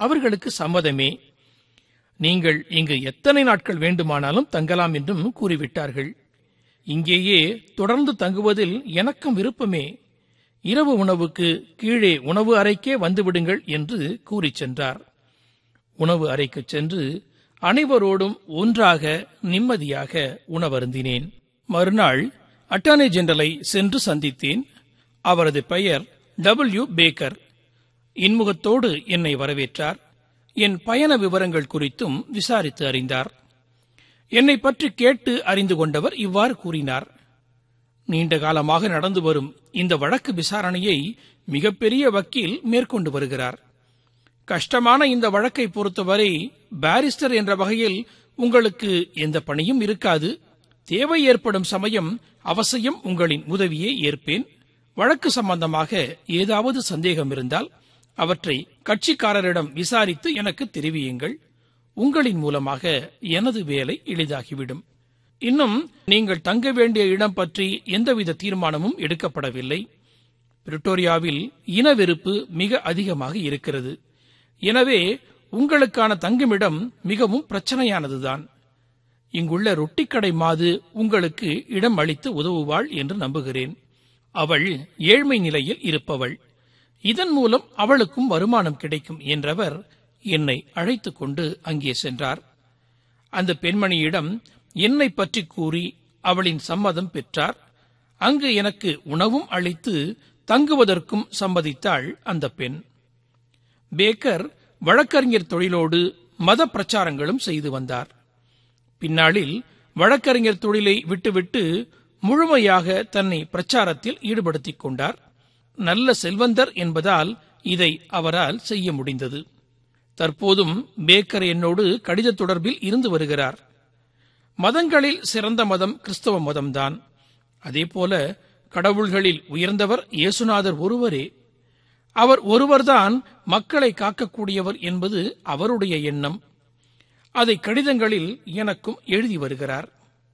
அவர்களுக்கு சம்மதமே நீங்கள் இங்கு எத்தனை நாட்கள் வேண்டுமானாலும் தங்கலாம் என்றும் கூறிவிட்டார்கள் இங்கேயே தொடர்ந்து தங்குவதில் எனக்கும் விருப்பமே இரவு உணவுக்கு கீழே உணவு அறைக்கே வந்துவிடுங்கள் என்று கூறிச் சென்றார் உணவு அறைக்குச் சென்று அனைவரோடும் ஒன்றாக நிம்மதியாக உணவருந்தினேன் மறுநாள் அட்டார்னி ஜெனரலை சென்று சந்தித்தேன் அவரது பெயர் டபிள்யூ பேக்கர் இன்முகத்தோடு என்னை வரவேற்றார் என் பயண விவரங்கள் குறித்தும் விசாரித்து அறிந்தார் என்னை பற்றி கேட்டு அறிந்து கொண்டவர் இவ்வாறு கூறினார் நீண்ட காலமாக நடந்து வரும் இந்த வழக்கு விசாரணையை மிகப்பெரிய வக்கீல் மேற்கொண்டு வருகிறார் கஷ்டமான இந்த வழக்கை பொறுத்தவரை பாரிஸ்டர் என்ற வகையில் உங்களுக்கு எந்த பணியும் இருக்காது தேவை ஏற்படும் சமயம் அவசியம் உங்களின் உதவியை ஏற்பேன் வழக்கு சம்பந்தமாக ஏதாவது சந்தேகம் இருந்தால் அவற்றை கட்சிக்காரரிடம் விசாரித்து எனக்கு தெரிவியுங்கள் உங்களின் மூலமாக எனது வேலை எளிதாகிவிடும் இன்னும் நீங்கள் தங்க வேண்டிய இடம் பற்றி எந்தவித தீர்மானமும் எடுக்கப்படவில்லை பிரிட்டோரியாவில் இனவெறுப்பு மிக அதிகமாக இருக்கிறது எனவே உங்களுக்கான தங்குமிடம் மிகவும் பிரச்சனையானதுதான் இங்குள்ள ரொட்டிக்கடை மாது உங்களுக்கு இடம் அளித்து உதவுவாள் என்று நம்புகிறேன் அவள் ஏழ்மை நிலையில் இருப்பவள் இதன் மூலம் அவளுக்கும் வருமானம் கிடைக்கும் என்றவர் என்னை அழைத்துக் கொண்டு அங்கே சென்றார் அந்த பெண்மணியிடம் என்னை பற்றி கூறி அவளின் சம்மதம் பெற்றார் அங்கு எனக்கு உணவும் அளித்து தங்குவதற்கும் சம்மதித்தாள் அந்த பெண் பேக்கர் வழக்கறிஞர் தொழிலோடு மத பிரச்சாரங்களும் செய்து வந்தார் பின்னாளில் வழக்கறிஞர் தொழிலை விட்டுவிட்டு முழுமையாக தன்னை பிரச்சாரத்தில் ஈடுபடுத்திக் கொண்டார் நல்ல செல்வந்தர் என்பதால் இதை அவரால் செய்ய முடிந்தது தற்போதும் பேக்கர் என்னோடு கடித தொடர்பில் இருந்து வருகிறார் மதங்களில் சிறந்த மதம் கிறிஸ்தவ மதம்தான் அதேபோல கடவுள்களில் உயர்ந்தவர் இயேசுநாதர் ஒருவரே அவர் ஒருவர்தான் மக்களை காக்கக்கூடியவர் என்பது அவருடைய எண்ணம் அதை கடிதங்களில் எனக்கும் எழுதி வருகிறார்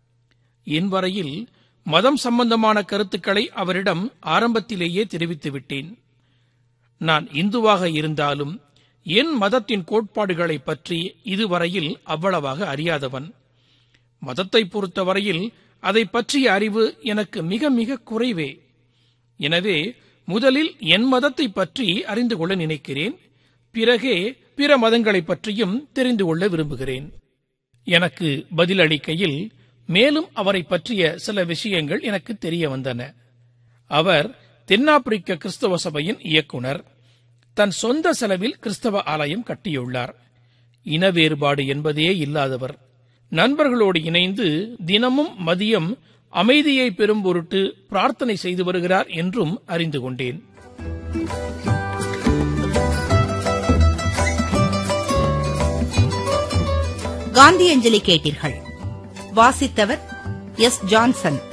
என் வரையில் மதம் சம்பந்தமான கருத்துக்களை அவரிடம் ஆரம்பத்திலேயே தெரிவித்து விட்டேன் நான் இந்துவாக இருந்தாலும் என் மதத்தின் கோட்பாடுகளை பற்றி இதுவரையில் அவ்வளவாக அறியாதவன் மதத்தை பொறுத்தவரையில் அதை பற்றிய அறிவு எனக்கு மிக மிக குறைவே எனவே முதலில் என் மதத்தை பற்றி அறிந்து கொள்ள நினைக்கிறேன் பிறகே பிற மதங்களைப் பற்றியும் தெரிந்து கொள்ள விரும்புகிறேன் எனக்கு பதிலளிக்கையில் மேலும் அவரை பற்றிய சில விஷயங்கள் எனக்கு தெரிய வந்தன அவர் தென்னாப்பிரிக்க கிறிஸ்தவ சபையின் இயக்குனர் தன் சொந்த செலவில் கிறிஸ்தவ ஆலயம் கட்டியுள்ளார் இன வேறுபாடு என்பதே இல்லாதவர் நண்பர்களோடு இணைந்து தினமும் மதியம் அமைதியை பெறும் பொருட்டு பிரார்த்தனை செய்து வருகிறார் என்றும் அறிந்து கொண்டேன் காந்தியஞ்சலி கேட்டீர்கள் வாசித்தவர் எஸ் ஜான்சன்